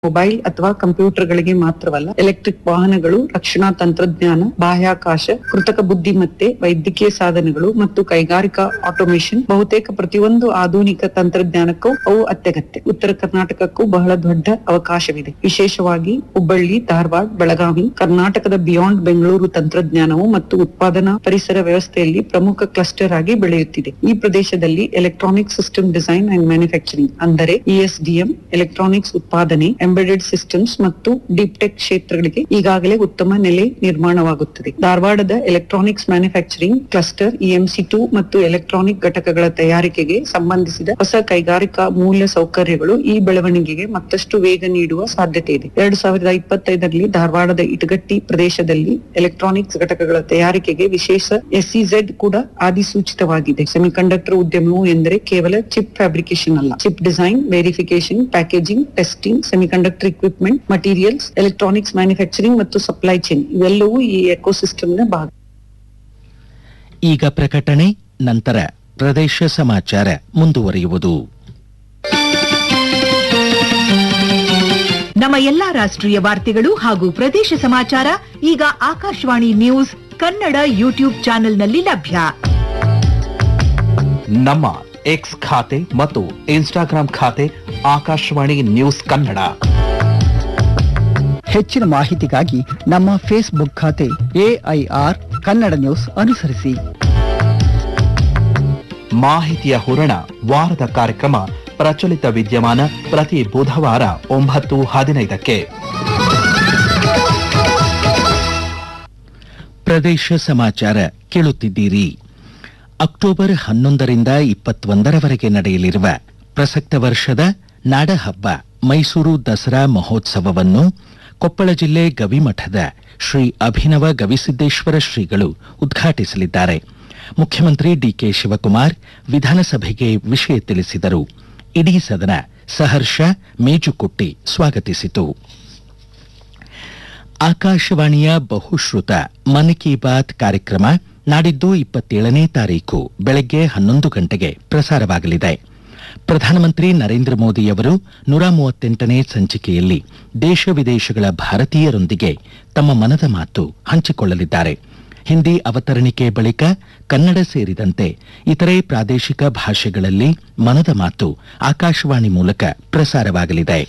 mobile ಅಥವಾ ಕಂಪ್ಯೂಟರ್ಗಳಿಗೆ ಮಾತ್ರವಲ್ಲ electric ವಾಹನಗಳು ರಕ್ಷಣಾ ತಂತ್ರಜ್ಞಾನ ಬಾಹ್ಯಾಕಾಶ ಕೃತಕ ಬುದ್ಧಿಮತ್ತೆ ವೈದ್ಯಕೀಯ ಸಾಧನಗಳು ಮತ್ತು ಕೈಗಾರಿಕಾ ಆಟೋಮೇಷನ್ ಬಹುತೇಕ ಪ್ರತಿಯೊಂದು ಆಧುನಿಕ ತಂತ್ರಜ್ಞಾನಕ್ಕೂ ಅವು ಅತ್ಯಗತ್ಯ ಉತ್ತರ ಕರ್ನಾಟಕಕ್ಕೂ ಬಹಳ ದೊಡ್ಡ ಅವಕಾಶವಿದೆ ವಿಶೇಷವಾಗಿ ಹುಬ್ಬಳ್ಳಿ ಧಾರವಾಡ ಬೆಳಗಾವಿ ಕರ್ನಾಟಕದ ಬಿಯಾಂಡ್ ಬೆಂಗಳೂರು ತಂತ್ರಜ್ಞಾನವು ಮತ್ತು ಉತ್ಪಾದನಾ ಪರಿಸರ ವ್ಯವಸ್ಥೆಯಲ್ಲಿ ಪ್ರಮುಖ ಕ್ಲಸ್ಟರ್ ಆಗಿ ಬೆಳೆಯುತ್ತಿದೆ ಈ ಪ್ರದೇಶದಲ್ಲಿ electronic system design and manufacturing ಅಂದರೆ ಇಎಸ್ಡಿಎಂ ಎಲೆಕ್ಟ್ರಾನಿಕ್ಸ್ ಉತ್ಪಾದನೆ ಎಂಬೆಡೆಡ್ ಸಿಸ್ಟಮ್ಸ್ ಮತ್ತು ಡೀಪ್ ಟೆಕ್ ಕ್ಷೇತ್ರಗಳಿಗೆ ಈಗಾಗಲೇ ಉತ್ತಮ ನೆಲೆ ನಿರ್ಮಾಣವಾಗುತ್ತದೆ ಧಾರವಾಡದ electronics manufacturing cluster EMC two ಮತ್ತು ಎಲೆಕ್ಟ್ರಾನಿಕ್ ಘಟಕಗಳ ತಯಾರಿಕೆಗೆ ಸಂಬಂಧಿಸಿದ ಹೊಸ ಕೈಗಾರಿಕಾ ಮೂಲ ಸೌಕರ್ಯಗಳು ಈ ಬೆಳವಣಿಗೆಗೆ ಮತ್ತಷ್ಟು ವೇಗ ನೀಡುವ ಸಾಧ್ಯತೆ ಇದೆ ಎರಡ್ ಸಾವಿರದ ಇಪ್ಪತ್ತೈದರಲ್ಲಿ ಧಾರವಾಡದ ಇಟಗಟ್ಟಿ ಪ್ರದೇಶದಲ್ಲಿ ಎಲೆಕ್ಟ್ರಾನಿಕ್ಸ್ ಘಟಕಗಳ ತಯಾರಿಕೆಗೆ ವಿಶೇಷ ಎಸ್ಇಝೆಡ್ ಕೂಡ ಅಧಿಸೂಚಿತವಾಗಿದೆ ಸೆಮಿಕಂಡಕ್ಟರ್ ಉದ್ಯಮವು ಎಂದರೆ ಕೇವಲ ಚಿಪ್ ಫ್ಯಾಬ್ರಿಕೇಶನ್ ಅಲ್ಲ chip design verification packaging testing semiconductor equipment materials electronics manufacturing ಮತ್ತು ಸಪ್ಲೈ ಚೈನ್ ಇವೆಲ್ಲವೂ ಈ ಎಕೋಸಿಸ್ಟಮ್ನ ಭಾಗ ಈಗ ಪ್ರಕಟಣೆ ನಂತರ ಪ್ರದೇಶ ಸಮಾಚಾರ ಮುಂದುವರಿಯುವುದು ನಮ್ಮ ಎಲ್ಲಾ ರಾಷ್ಟ್ರೀಯ ವಾರ್ತೆಗಳು ಹಾಗೂ ಪ್ರದೇಶ ಸಮಾಚಾರ ಈಗ ಆಕಾಶವಾಣಿ ನ್ಯೂಸ್ ಕನ್ನಡ ಯೂಟ್ಯೂಬ್ ಚಾನೆಲ್ನಲ್ಲಿ ಲಭ್ಯ ನಮ್ಮ ಎಕ್ಸ್ ಖಾತೆ ಮತ್ತು ಇನ್ಸ್ಟಾಗ್ರಾಂ ಖಾತೆ ಆಕಾಶವಾಣಿ ನ್ಯೂಸ್ ಕನ್ನಡ ಹೆಚ್ಚಿನ ಮಾಹಿತಿಗಾಗಿ ನಮ್ಮ ಫೇಸ್ಬುಕ್ ಖಾತೆ ಎಐಆರ್ ಕನ್ನಡ ನ್ಯೂಸ್ ಅನುಸರಿಸಿ ಮಾಹಿತಿಯ ಹೂರಣ ವಾರದ ಕಾರ್ಯಕ್ರಮ ಪ್ರಚಲಿತ ವಿದ್ಯಮಾನ ಪ್ರತಿ ಬುಧವಾರ ಒಂಬತ್ತು ಹದಿನೈದಕ್ಕೆ ಪ್ರದೇಶ ಸಮಾಚಾರ ಕೇಳುತ್ತಿದ್ದೀರಿ ಅಕ್ಟೋಬರ್ ಹನ್ನೊಂದರಿಂದ ಇಪ್ಪತ್ತೊಂದರವರೆಗೆ ನಡೆಯಲಿರುವ ಪ್ರಸಕ್ತ ವರ್ಷದ ನಾಡಹಬ್ಬ ಮೈಸೂರು ದಸರಾ ಮಹೋತ್ಸವವನ್ನು ಕೊಪ್ಪಳ ಜಿಲ್ಲೆ ಗವಿಮಠದ ಶ್ರೀ ಅಭಿನವ ಗವಿಸಿದ್ದೇಶ್ವರ ಶ್ರೀಗಳು ಉದ್ಘಾಟಿಸಲಿದ್ದಾರೆ ಮುಖ್ಯಮಂತ್ರಿ ಡಿಕೆ ಶಿವಕುಮಾರ್ ವಿಧಾನಸಭೆಗೆ ವಿಷಯ ತಿಳಿಸಿದರು ಇಡೀ ಸದನ ಸಹರ್ಷ ಮೇಜುಕುಟ್ಟಿ ಸ್ವಾಗತಿಸಿತು ಆಕಾಶವಾಣಿಯ ಬಹುಶ್ರುತ ಮನ್ ಕಿ ಬಾತ್ ಕಾರ್ಯಕ್ರಮ ನಾಡಿದ್ದು ಇಪ್ಪತ್ತೇಳನೇ ತಾರೀಕು ಬೆಳಗ್ಗೆ ಹನ್ನೊಂದು ಗಂಟೆಗೆ ಪ್ರಸಾರವಾಗಲಿದೆ ಪ್ರಧಾನಮಂತ್ರಿ ನರೇಂದ್ರ ಮೋದಿಯವರು ನೂರ ಮೂವತ್ತೆಂಟನೇ ಸಂಚಿಕೆಯಲ್ಲಿ ದೇಶ ವಿದೇಶಗಳ ಭಾರತೀಯರೊಂದಿಗೆ ತಮ್ಮ ಮನದ ಮಾತು ಹಂಚಿಕೊಳ್ಳಲಿದ್ದಾರೆ ಹಿಂದಿ ಅವತರಣಿಕೆ ಬಳಿಕ ಕನ್ನಡ ಸೇರಿದಂತೆ ಇತರೆ ಪ್ರಾದೇಶಿಕ ಭಾಷೆಗಳಲ್ಲಿ ಮನದ ಮಾತು ಆಕಾಶವಾಣಿ ಮೂಲಕ ಪ್ರಸಾರವಾಗಲಿದೆ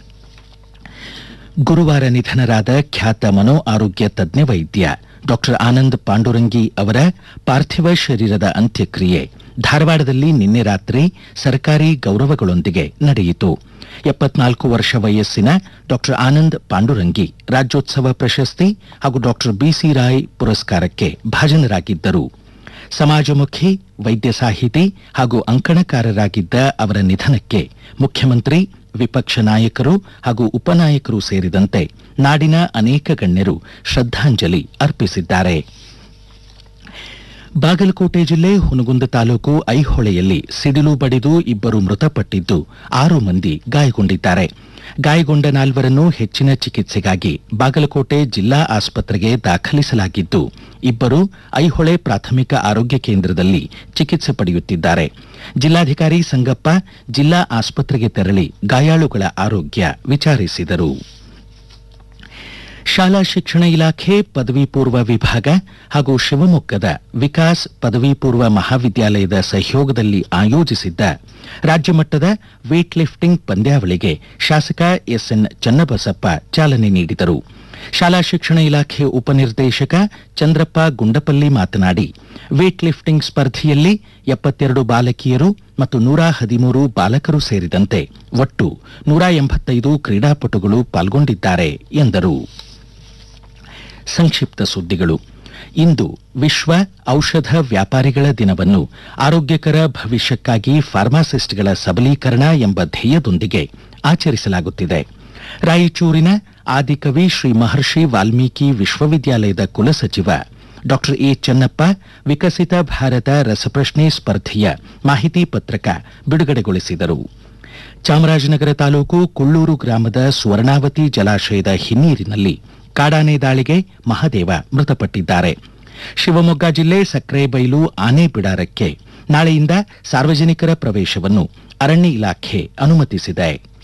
ಗುರುವಾರ ನಿಧನರಾದ ಖ್ಯಾತ ಮನೋ ಆರೋಗ್ಯ ತಜ್ಞ ವೈದ್ಯ ಡಾಕ್ಟರ್ ಆನಂದ್ ಪಾಂಡುರಂಗಿ ಅವರ ಪಾರ್ಥಿವ ಶರೀರದ ಅಂತ್ಯಕ್ರಿಯೆ ಧಾರವಾಡದಲ್ಲಿ ನಿನ್ನೆ ರಾತ್ರಿ ಸರ್ಕಾರಿ ಗೌರವಗಳೊಂದಿಗೆ ನಡೆಯಿತು ಎಪ್ಪತ್ನಾಲ್ಕು ವರ್ಷ ವಯಸ್ಸಿನ ಡಾಕ್ಟರ್ ಆನಂದ್ ಪಾಂಡುರಂಗಿ ರಾಜ್ಯೋತ್ಸವ ಪ್ರಶಸ್ತಿ ಹಾಗೂ ಡಾಕ್ಟರ್ ಬಿಸಿ ರಾಯ್ ಪುರಸ್ಕಾರಕ್ಕೆ ಭಾಜನರಾಗಿದ್ದರು ಸಮಾಜಮುಖಿ ವೈದ್ಯ ಸಾಹಿತಿ ಹಾಗೂ ಅಂಕಣಕಾರರಾಗಿದ್ದ ಅವರ ನಿಧನಕ್ಕೆ ಮುಖ್ಯಮಂತ್ರಿ ವಿಪಕ್ಷ ನಾಯಕರು ಹಾಗೂ ಉಪನಾಯಕರು ಸೇರಿದಂತೆ ನಾಡಿನ ಅನೇಕ ಗಣ್ಯರು ಶ್ರದ್ಧಾಂಜಲಿ ಅರ್ಪಿಸಿದ್ದಾರೆ ಬಾಗಲಕೋಟೆ ಜಿಲ್ಲೆ ಹುನಗುಂದ ತಾಲೂಕು ಐಹೊಳೆಯಲ್ಲಿ ಸಿಡಿಲು ಬಡಿದು ಇಬ್ಬರು ಮೃತಪಟ್ಟಿದ್ದು ಆರು ಮಂದಿ ಗಾಯಗೊಂಡಿದ್ದಾರೆ ಗಾಯಗೊಂಡ ನಾಲ್ವರನ್ನು ಹೆಚ್ಚಿನ ಚಿಕಿತ್ಸೆಗಾಗಿ ಬಾಗಲಕೋಟೆ ಜಿಲ್ಲಾ ಆಸ್ಪತ್ರೆಗೆ ದಾಖಲಿಸಲಾಗಿದ್ದು ಇಬ್ಬರು ಐಹೊಳೆ ಪ್ರಾಥಮಿಕ ಆರೋಗ್ಯ ಕೇಂದ್ರದಲ್ಲಿ ಚಿಕಿತ್ಸೆ ಪಡೆಯುತ್ತಿದ್ದಾರೆ ಜಿಲ್ಲಾಧಿಕಾರಿ ಸಂಗಪ್ಪ ಜಿಲ್ಲಾ ಆಸ್ಪತ್ರೆಗೆ ತೆರಳಿ ಗಾಯಾಳುಗಳ ಆರೋಗ್ಯ ವಿಚಾರಿಸಿದರು ಶಾಲಾ ಶಿಕ್ಷಣ ಇಲಾಖೆ ಪದವಿ ಪೂರ್ವ ವಿಭಾಗ ಹಾಗೂ ಶಿವಮೊಗ್ಗದ ವಿಕಾಸ್ ಪದವಿ ಪೂರ್ವ ಮಹಾವಿದ್ಯಾಲಯದ ಸಹಯೋಗದಲ್ಲಿ ಆಯೋಜಿಸಿದ್ದ ರಾಜ್ಯ ಮಟ್ಟದ ವೇಟ್ ಲಿಫ್ಟಿಂಗ್ ಪಂದ್ಯಾವಳಿಗೆ ಶಾಸಕ ಎಸ್ಎನ್ ಚನ್ನಬಸಪ್ಪ ಚಾಲನೆ ನೀಡಿದರು ಶಾಲಾ ಶಿಕ್ಷಣ ಇಲಾಖೆ ಉಪನಿರ್ದೇಶಕ ಚಂದ್ರಪ್ಪ ಗುಂಡಪಲ್ಲಿ ಮಾತನಾಡಿ ವೇಟ್ ಲಿಫ್ಟಿಂಗ್ ಸ್ಪರ್ಧೆಯಲ್ಲಿ ಎಪ್ಪತ್ತೆರಡು ಬಾಲಕಿಯರು ಮತ್ತು ನೂರ ಹದಿಮೂರು ಬಾಲಕರು ಸೇರಿದಂತೆ ಒಟ್ಟು ನೂರ ಎಂಬತ್ತೈದು ಕ್ರೀಡಾಪಟುಗಳು ಪಾಲ್ಗೊಂಡಿದ್ದಾರೆ ಎಂದರು ಸಂಕ್ಷಿಪ್ತ ಸುದ್ದಿಗಳು ಇಂದು ವಿಶ್ವ ಔಷಧ ವ್ಯಾಪಾರಿಗಳ ದಿನವನ್ನು ಆರೋಗ್ಯಕರ ಭವಿಷ್ಯಕ್ಕಾಗಿ ಫಾರ್ಮಾಸಿಸ್ಟ್ಗಳ ಸಬಲೀಕರಣ ಎಂಬ ಧ್ಯೇಯದೊಂದಿಗೆ ಆಚರಿಸಲಾಗುತ್ತಿದೆ ರಾಯಚೂರಿನ ಆದಿಕವಿ ಶ್ರೀ ಮಹರ್ಷಿ ವಾಲ್ಮೀಕಿ ವಿಶ್ವವಿದ್ಯಾಲಯದ ಕುಲಸಚಿವ ಡಾಕ್ಟರ್ ಎ ಚೆನ್ನಪ್ಪ ವಿಕಸಿತ ಭಾರತ ರಸಪ್ರಶ್ನೆ ಸ್ಪರ್ಧೆಯ ಮಾಹಿತಿ ಪತ್ರಕ ಬಿಡುಗಡೆಗೊಳಿಸಿದರು ಚಾಮರಾಜನಗರ ತಾಲೂಕು ಕುಳ್ಳೂರು ಗ್ರಾಮದ ಸುವರ್ಣಾವತಿ ಜಲಾಶಯದ ಹಿನ್ನೀರಿನಲ್ಲಿ ಕಾಡಾನೆ ದಾಳಿಗೆ ಮಹದೇವ ಮೃತಪಟ್ಟಿದ್ದಾರೆ ಶಿವಮೊಗ್ಗ ಜಿಲ್ಲೆ ಸಕ್ರೆಬೈಲು ಆನೆ ಬಿಡಾರಕ್ಕೆ ನಾಳೆಯಿಂದ ಸಾರ್ವಜನಿಕರ ಪ್ರವೇಶವನ್ನು ಅರಣ್ಯ ಇಲಾಖೆ ಅನುಮತಿಸಿದೆ